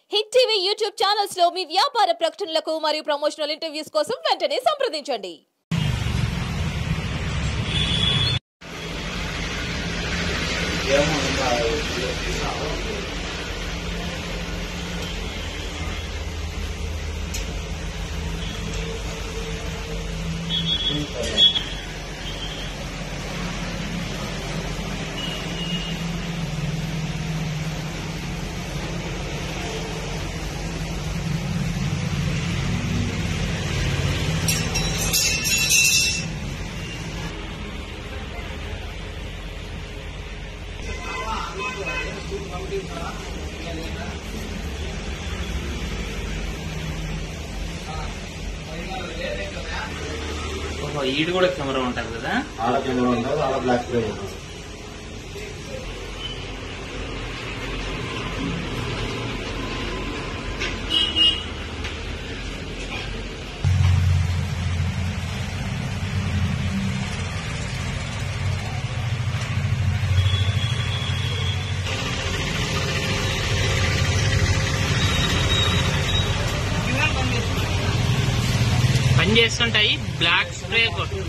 Hit TV YouTube channels లో మీ వ్యాపార ప్రకటనలకు మరియు ప్రమోషనల్ ఇంటర్వ్యూస్ కోసం వెంటనే సంప్రదించండి ఓహో ఈడు కూడా కెమెరా ఉంటుంది కదా ఆడ కెమెరా ఉంటుంది ఆడ బ్లాక్ ఫ్రేమ్ ఉంటుంది పని చేస్తుంటాయి బ్లాక్ స్ప్రే కొట్టు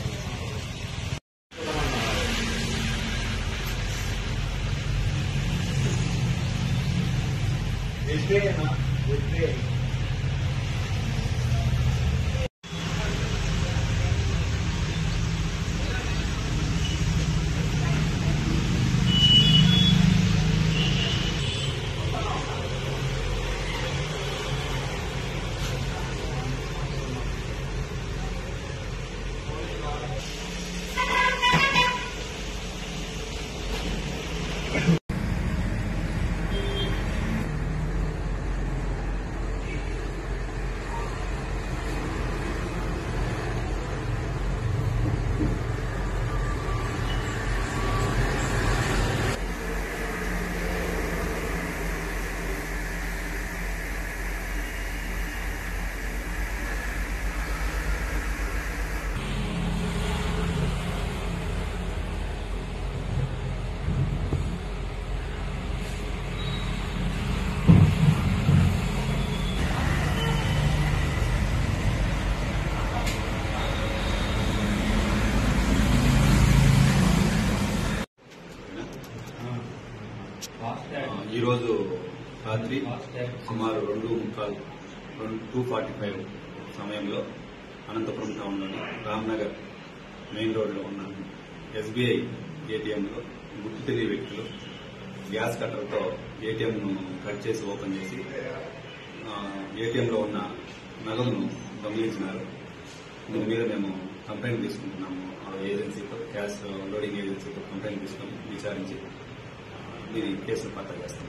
ఈరోజు రాత్రి సుమారు రెండు ముక్కాలు రెండు టూ ఫార్టీ ఫైవ్ సమయంలో అనంతపురం టౌన్లోని రామ్నగర్ మెయిన్ రోడ్లో ఉన్న ఎస్బీఐ ఏటీఎంలో గుర్తు తెలియ వ్యక్తులు గ్యాస్ కట్టర్తో ఏటీఎంను కట్ చేసి ఓపెన్ చేసి ఏటీఎంలో ఉన్న నగదును దొంగిలించినారు దీని మీద మేము కంప్లైంట్ తీసుకుంటున్నాము ఆ ఏజెన్సీతో క్యాష్ లోడింగ్ ఏజెన్సీతో కంప్లైంట్ తీసుకొని విచారించి దీని కేసులు పట్టా చేస్తాం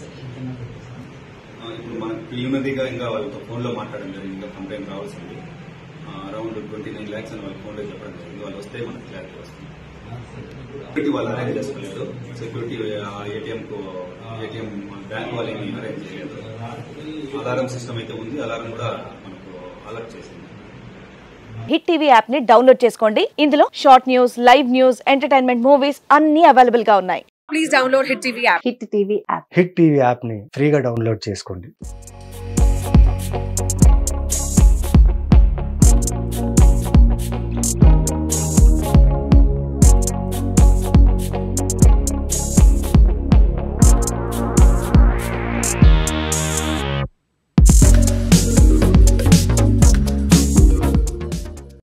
ఆ, ఇప్పుడు మనకు ప్రిలిమినరీగా ఇంకా వాళ్ళతో ఫోన్లో మాట్లాడడం జరిగింది ఇంకా కంప్లైంట్ రావాల్సింది అరౌండ్ ట్వంటీ నైన్ ల్యాక్స్ అని వాళ్ళ ఫోన్లో చెప్పడం జరిగింది వాళ్ళు వస్తే మనకు క్లారిటీ వస్తుంది సెక్యూరిటీ వాళ్ళు అరేంజ్ చేసుకోలేదు సెక్యూరిటీ ఏటీఎం కు ఏటీఎం బ్యాంక్ వాళ్ళని అరేంజ్ చేయలేదు అలారం సిస్టమ్ అయితే ఉంది అలారం కూడా మనకు అలర్ట్ చేసింది హిట్ టీవీ యాప్ ని డౌన్లోడ్ చేసుకోండి ఇందులో short news live news entertainment movies అన్ని అవైలబుల్ గా ఉన్నాయి please download Hit TV app. Hit TV app Hit TV యాప్ని ఫ్రీగా డౌన్లోడ్ చేసుకోండి